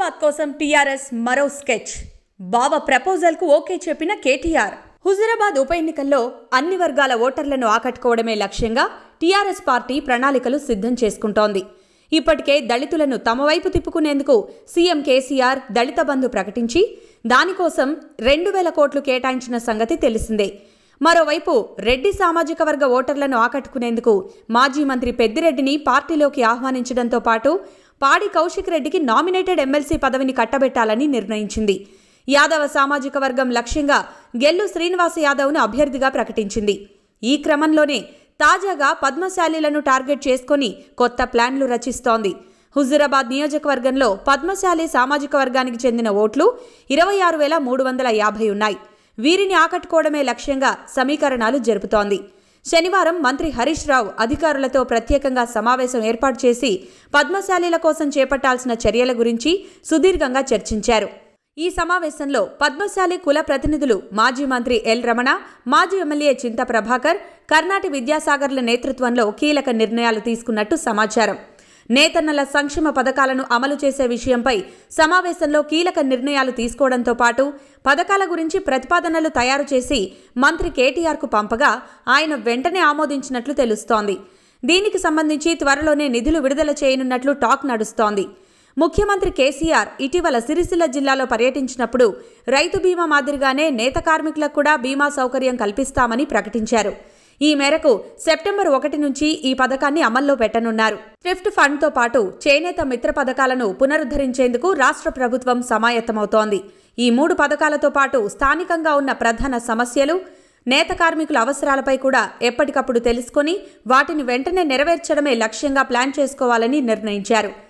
హుజురాబాద్ కోసం టీఆర్ఎస్ మరో స్కెచ్ బావ ప్రపోజల్కు ఓకే చెప్పిన కేటీఆర్ హుజురాబాద్ ఉప ఎన్నికల్లో అన్ని వర్గాల ఓటర్లను ఆకట్టుకోవడమే లక్ష్యంగా టీఆర్ఎస్ పార్టీ ప్రణాళికలు సిద్ధం చేసుకుంటోంది ఇప్పటికే దళితులను తమ వైపు తిప్పుకునేందుకు సీఎం కేసీఆర్ దళిత బంధు ప్రకటించి దానికోసం రెండు వేల కోట్లు కేటాయించిన సంగతి తెలిసిందే మరోవైపు రెడ్డి సామాజిక వర్గ ఓటర్లను ఆకట్టుకునేందుకు మాజీ మంత్రి పెద్దిరెడ్డిని పార్టీలోకి ఆహ్వానించడంతో పాటు పాడి కౌశిక్ రెడ్డికి నామినేటెడ్ ఎమ్మెల్సీ పదవిని కట్టబెట్టాలని నిర్ణయించింది యాదవ సామాజిక వర్గం లక్ష్యంగా గెల్లు శ్రీనివాస యాదవ్ను అభ్యర్థిగా ప్రకటించింది ఈ క్రమంలోనే తాజాగా పద్మశాలీలను టార్గెట్ చేసుకొని కొత్త ప్లాన్లు రచిస్తోంది హుజురాబాద్ నియోజకవర్గంలో పద్మశాలి సామాజిక వర్గానికి చెందిన ఓట్లు ఇరవై ఆరు వేల మూడు వందల యాభై ఉన్నాయి వీరిని ఆకట్టుకోవడమే లక్ష్యంగా సమీకరణాలు జరుపుతోంది శనివారం మంత్రి హరీష్ రావు అధికారులతో ప్రత్యేకంగా సమావేశం ఏర్పాటు చేసి పద్మశాలీల కోసం చేపట్టాల్సిన చర్యల గురించి సుదీర్ఘంగా చర్చించారు ఈ సమావేశంలో పద్మశాలి కుల ప్రతినిధులు మాజీ మంత్రి ఎల్ రమణ మాజీ ఎమ్మెల్యే చింత ప్రభాకర్ కర్ణాటి విద్యాసాగర్ల నేతృత్వంలో కీలక నిర్ణయాలు తీసుకున్నట్టు సమాచారం నేతన్నల సంక్షేమ పథకాలను అమలు చేసే విషయంపై సమావేశంలో కీలక నిర్ణయాలు తీసుకోవడంతో పాటు పథకాల గురించి ప్రతిపాదనలు తయారు చేసి మంత్రి కేటీఆర్కు పంపగా ఆయన వెంటనే ఆమోదించినట్లు తెలుస్తోంది దీనికి సంబంధించి త్వరలోనే నిధులు విడుదల చేయనున్నట్లు టాక్ నడుస్తోంది ముఖ్యమంత్రి కేసీఆర్ ఇటీవల సిరిసిల్ల జిల్లాలో పర్యటించినప్పుడు రైతు బీమా మాదిరిగానే నేత కార్మికులకు కూడా బీమా సౌకర్యం కల్పిస్తామని ప్రకటించారు ఈ మేరకు సెప్టెంబర్ ఒకటి నుంచి ఈ పథకాన్ని అమల్లో పెట్టనున్నారు థ్రిఫ్ట్ ఫండ్తో పాటు చేనేత మిత్ర పథకాలను పునరుద్ధరించేందుకు రాష్ట్ర ప్రభుత్వం సమాయత్తమవుతోంది ఈ మూడు పథకాలతో పాటు స్థానికంగా ఉన్న ప్రధాన సమస్యలు నేత కార్మికుల అవసరాలపై కూడా ఎప్పటికప్పుడు తెలుసుకొని వాటిని వెంటనే నెరవేర్చడమే లక్ష్యంగా ప్లాన్ చేసుకోవాలని నిర్ణయించారు